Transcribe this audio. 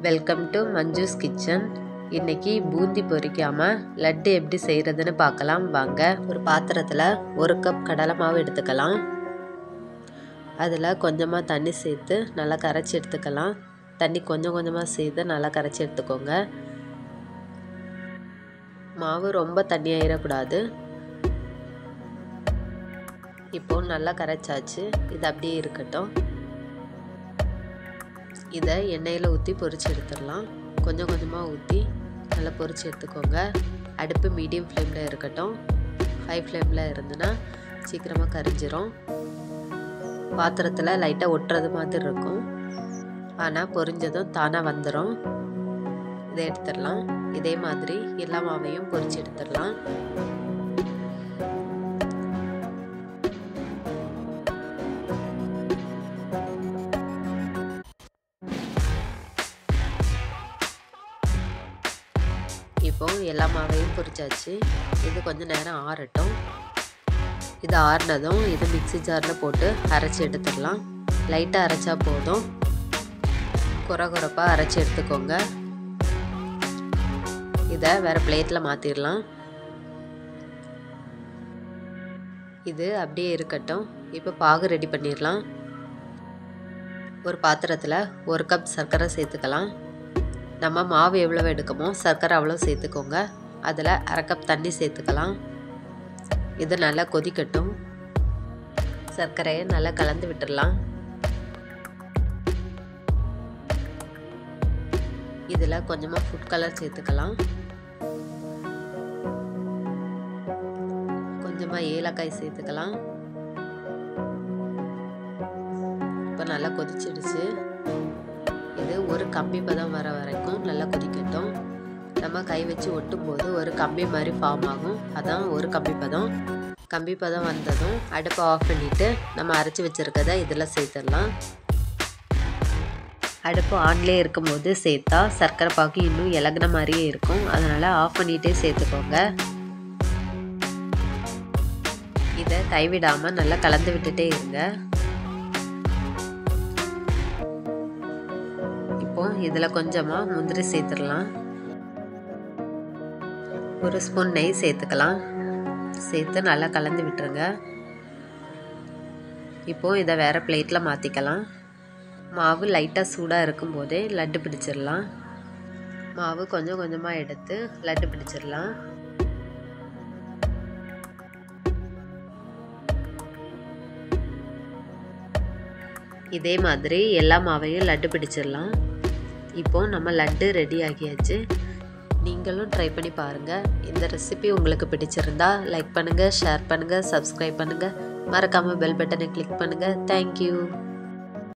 welcome to Manju's kitchen இன்னைக்கு பூந்தி பொரிக்காமல் லட்டு எப்படி செய்கிறதுன்னு பார்க்கலாம் வாங்க ஒரு பாத்திரத்தில் ஒரு கப் கடலை மாவு எடுத்துக்கலாம் அதில் கொஞ்சமாக தண்ணி சேர்த்து நல்லா கரைச்சி எடுத்துக்கலாம் தண்ணி கொஞ்சம் கொஞ்சமாக சேர்த்து நல்லா கரைச்சி எடுத்துக்கோங்க மாவு ரொம்ப தண்ணி ஆயிடக்கூடாது இப்போ நல்லா கரைச்சாச்சு இது அப்படியே இருக்கட்டும் இதை எண்ணெயில் ஊற்றி பொரிச்சு எடுத்துடலாம் கொஞ்சம் கொஞ்சமாக ஊற்றி நல்லா பொரிச்சு எடுத்துக்கோங்க அடுப்பு மீடியம் ஃப்ளேமில் இருக்கட்டும் ஹை ஃப்ளேமில் இருந்துன்னா சீக்கிரமாக கரிஞ்சிரும் பாத்திரத்தில் லைட்டாக ஒட்டுறது மாதிரி இருக்கும் ஆனால் பொரிஞ்சதும் தானாக வந்துடும் இதை எடுத்துடலாம் இதே மாதிரி எல்லா மாவையும் பொரிச்சு எடுத்துடலாம் இப்போ எல்லா மாவையும் பொரிச்சாச்சு இது கொஞ்சம் நேரம் ஆறட்டும் இது ஆறினதும் இது மிக்சி ஜாரில் போட்டு அரைச்சி எடுத்துடலாம் லைட்டாக அரைச்சா போதும் குறை குறைப்பாக அரைச்சி எடுத்துக்கோங்க இதை வேறு பிளேட்டில் மாற்றிடலாம் இது அப்படியே இருக்கட்டும் இப்போ பாகு ரெடி பண்ணிடலாம் ஒரு பாத்திரத்தில் ஒரு கப் சர்க்கரை சேர்த்துக்கலாம் நம்ம மாவு எவ்வளோ எடுக்கமோ சர்க்கரை அவ்வளோ சேர்த்துக்கோங்க அதில் அரை கப் தண்ணி சேர்த்துக்கலாம் இது நல்லா கொதிக்கட்டும் சர்க்கரையை நல்லா கலந்து விட்டுடலாம் இதில் கொஞ்சமாக ஃபுட் கலர் சேர்த்துக்கலாம் கொஞ்சமாக ஏலக்காய் சேர்த்துக்கலாம் இப்போ நல்லா கொதிச்சிடுச்சு இது ஒரு கம்பி பதம் வர வரைக்கும் நல்லா கொதிக்கட்டும் நம்ம கை வச்சு ஒட்டும் போது ஒரு கம்பி மாதிரி ஃபார்ம் ஆகும் அதான் ஒரு கம்பி பதம் கம்பி பதம் வந்ததும் அடுப்பை ஆஃப் பண்ணிவிட்டு நம்ம அரைச்சி வச்சுருக்கத இதில் சேர்த்துடலாம் அடுப்பு ஆன்லேயே இருக்கும்போது சேர்த்தா சர்க்கரை பாக்கு இன்னும் இலகுன மாதிரியே இருக்கும் அதனால் ஆஃப் பண்ணிகிட்டே சேர்த்துக்கோங்க இதை கைவிடாமல் நல்லா கலந்து விட்டுட்டே இருங்க இப்போ இதில் கொஞ்சமாக முந்திரி சேர்த்துடலாம் ஒரு ஸ்பூன் நெய் சேர்த்துக்கலாம் சேர்த்து நல்லா கலந்து விட்டுருங்க இப்போது இதை வேறு பிளேட்டில் மாற்றிக்கலாம் மாவு லைட்டாக சூடாக இருக்கும்போதே லட்டு பிடிச்சிடலாம் மாவு கொஞ்சம் கொஞ்சமாக எடுத்து லட்டு பிடிச்சிடலாம் இதே மாதிரி எல்லா மாவையும் லட்டு பிடிச்சிடலாம் இப்போது நம்ம லட்டு ரெடி ஆகியாச்சு நீங்களும் ட்ரை பண்ணி பாருங்கள் இந்த ரெசிபி உங்களுக்கு பிடிச்சிருந்தா லைக் பண்ணுங்கள் ஷேர் பண்ணுங்கள் சப்ஸ்கிரைப் பண்ணுங்கள் மறக்காமல் பெல் பட்டனை கிளிக் பண்ணுங்கள் தேங்க்யூ